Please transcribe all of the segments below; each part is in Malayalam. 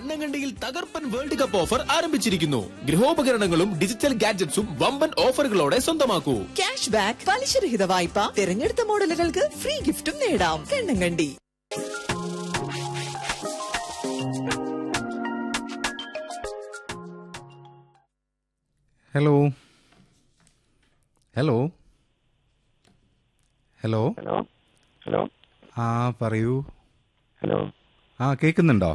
കണ്ണങ്കണ്ടിയിൽ തകർപ്പൻ വേൾഡ് കപ്പ് ഓഫർ ആരംഭിച്ചിരിക്കുന്നു ഗൃഹോപകരണങ്ങളും ഡിജിറ്റൽ ഗാഡ്ജറ്റ്സും വമ്പൻ ഓഫറുകളോടെ സ്വന്തമാക്കൂ ക്യാഷ് ബാക്ക് പലിശരഹിത വായ്പ തിരഞ്ഞെടുത്ത മോഡലുകൾക്ക് ഫ്രീ ഗിഫ്റ്റും നേടാം Kannankandi hello hello hello hello hello ആ പറയൂ ഹലോ ആ കേൾക്കുന്നുണ്ടോ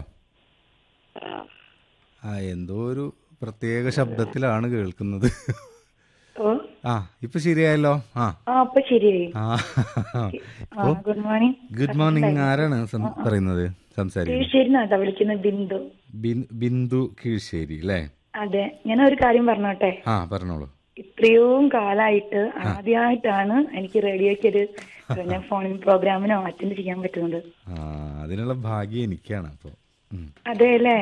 ആ എന്തോ ഒരു പ്രത്യേക ശബ്ദത്തിലാണ് കേൾക്കുന്നത് ഓ ആ ഇപ്പൊ ശരിയായല്ലോ ആ ആ അപ്പൊ ശരിയായി ആ ആ ഇപ്പോ ഗുഡ് മോർണിംഗ് ഗുഡ് മോർണിംഗ് ആരാണ് സം- പറയുന്നത് സംസാരിക്കുന്നത് തീർച്ചയായും എന്നാ വിളിക്കുന്നത് ബിന്ദു ബിൻ- ബിന്ദു കീഴ്ശ്ശേരി അല്ലേ അതെ ഞാൻ ഒരു കാര്യം പറഞ്ഞോട്ടെ ആ പറഞ്ഞോളൂ ഇത്രയും കാലായിട്ട് ആദ്യമായിട്ടാണ് എനിക്ക് റേഡിയോയ്ക്ക് ഒരു പിന്നെ ഫോണിംഗ് പ്രോഗ്രാമിനോ അറ്റൻഡ് ചെയ്യാൻ പറ്റുന്നത് ആ അതിനുള്ള ഭാഗ്യം എനിക്കാണ് അപ്പൊ ഉം. അതെ അല്ലേ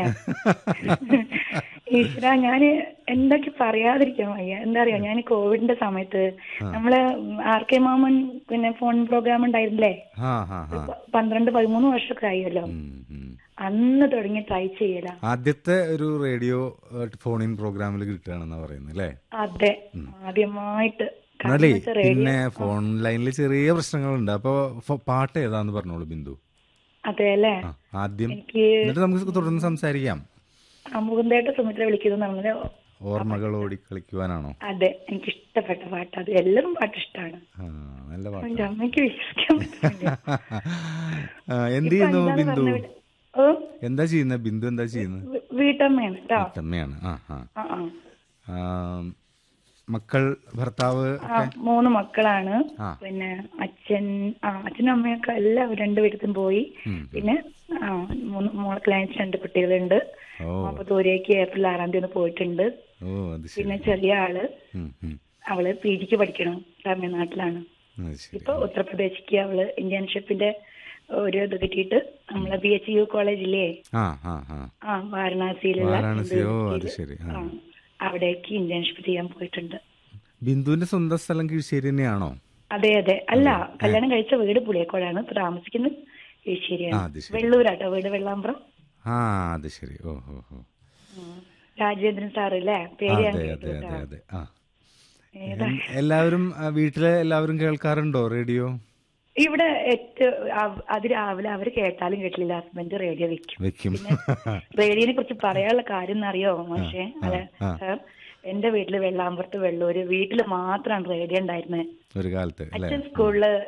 ഈശ്വര ഞാന് എന്തൊക്കെ പറയാതിരിക്കാൻ വയ്യ എന്താ അറിയാ ഞാൻ കോവിഡിന്റെ സമയത്ത് നമ്മള് ആർ കെ മാമൻ പിന്നെ ഫോൺ പ്രോഗ്രാം ഉണ്ടായിരുന്നില്ലേ ആ ഹാ ഹാ പ- പന്ത്രണ്ട് പതിമൂന്ന് വർഷമൊക്കെ ആയല്ലോ ഉം, ഉം. അന്ന് തുടങ്ങി ട്രൈ ചെയ്യല ആദ്യത്തെ ഒരു റേഡിയോ ഫോൺ ഇൻ പ്രോഗ്രാമിൽ കിട്ടുകയാണെന്നാ പറയുന്നത് അല്ലേ അതെ ആദ്യമായിട്ട് കാരണം എന്നാലേ വെച്ചാ റേഡിയോ- പിന്നെ ഫോൺ ലൈനിൽ ചെറിയ പ്രശ്നങ്ങളുണ്ട് അപ്പൊ ഫ- പാട്ട് ഏതാന്ന് പറഞ്ഞോളൂ ബിന്ദു അതെ അല്ലേ ആ, ആദ്യം എനിക്ക് എന്നിട്ട് നമുക്ക് തുടർന്ന് സംസാരിക്കാം അമുകുന്ദേട്ട സുമിത്ര വിളിക്കുന്നത് നമ്മള് ഓർമ്മകൾ ഓടി കളിക്കുവാനാണോ അതെ എനിക്ക് ഇഷ്ടപ്പെട്ട പാട്ട് അത് എല്ലാവരും പാട്ട് ഇഷ്ടമാണ് ആ, നല്ല പാട്ട് എന്റെ അമ്മയ്ക്ക് വിശ്വസിക്കാൻ പറ്റുന്നില്ല ആ, എന്ത് ഇപ്പൊ ചെയ്യുന്നു എന്താണ് ബിന്ദു പറഞ്ഞത്? ഓ എന്താ ചെയ്യുന്നത് ബിന്ദു എന്താ ചെയ്യുന്നത് വീ- വീട്ടമ്മയാണ് കേട്ടോ അമ്മയാണ് ആ ആ ആ ആ ആ, മക്കൾ ഭർത്താവ് ആ മൂന്ന് മക്കളാണ് ആ. പിന്നെ അച്ഛൻ ആ അച്ഛനും അമ്മയൊക്കെ എല്ലാവരും രണ്ടുപേരത്തും പോയി ഉം. പിന്നെ ആ മൂന്ന് മോളെ ക്ലയൻസ് രണ്ട് കുട്ടികളുണ്ട് ഓ അപ്പൊ ദൂരേക്ക് ഏപ്രിൽ ആറാം തീയതി ഒന്ന് പോയിട്ടുണ്ട് ഓ അത് ശരി പിന്നെ ചെറിയ ആള് ഉം, ഉം. അവള് പി ജിക്ക് പഠിക്കണം തമിഴ്നാട്ടിലാണ് അത് ശരി ഇപ്പൊ ഉത്തർപ്രദേശിക്ക് അവള് ഇന്റേൺഷിപ്പിന്റെ ഒരു ഇത് കിട്ടിയിട്ട് നമ്മളെ ബി എച്ച് യു കോളേജില്ലേ ആ ആ ആ ആ വാരണാസിയിലുള്ള വാരാണസിയോ അത് ഇത് ശരി ആ ആ, അവിടേക്ക് ഇന്റേൺഷിപ്പ് ചെയ്യാൻ പോയിട്ടുണ്ട് ബിന്ദുവിന്റെ സ്വന്തം സ്ഥലം കീഴ്ശ്ശേരി തന്നെയാണോ അതെ അതെ അല്ല കല്യാണം കഴിച്ച വീട് പുളിയക്കോടാണ് ഇപ്പൊ താമസിക്കുന്നത് ആ, കീഴ്ശേരിയാണ് അത് ശരി. വെള്ളൂരാട്ടോ വീട് വെള്ളാമ്പ്രം ആ അത് ശരി ഓ ഓ ഓ ഉം. രാജേന്ദ്രൻ സാറല്ലേ പേര് ഞാൻ അതെ കേട്ടു അതെ അതെ കേട്ടോ. അതെ ആ ഏതാ? എല്ലാവരും ആ, വീട്ടിലെ എല്ലാവരും കേൾക്കാറുണ്ടോ റേഡിയോ ഇവിടെ ഏറ്റവും അവ- അത് രാവിലെ അവര് കേട്ടാലും കേട്ടില്ല ഹസ്ബൻഡ് റേഡിയോ വെക്കും വെക്കും റേഡിയോനെ കുറിച്ച് പറയാനുള്ള കാര്യം എന്നറിയോ പക്ഷേ അതെ ആ. സാർ എന്റെ വീട്ടില് വെള്ളാമ്പുറത്ത് വെള്ളൂര് വീട്ടില് മാത്രമാണ് റേഡിയോ ഉണ്ടായിരുന്നത് ഒരു കാലത്ത് അല്ലേ അച്ഛൻ സ്കൂളില്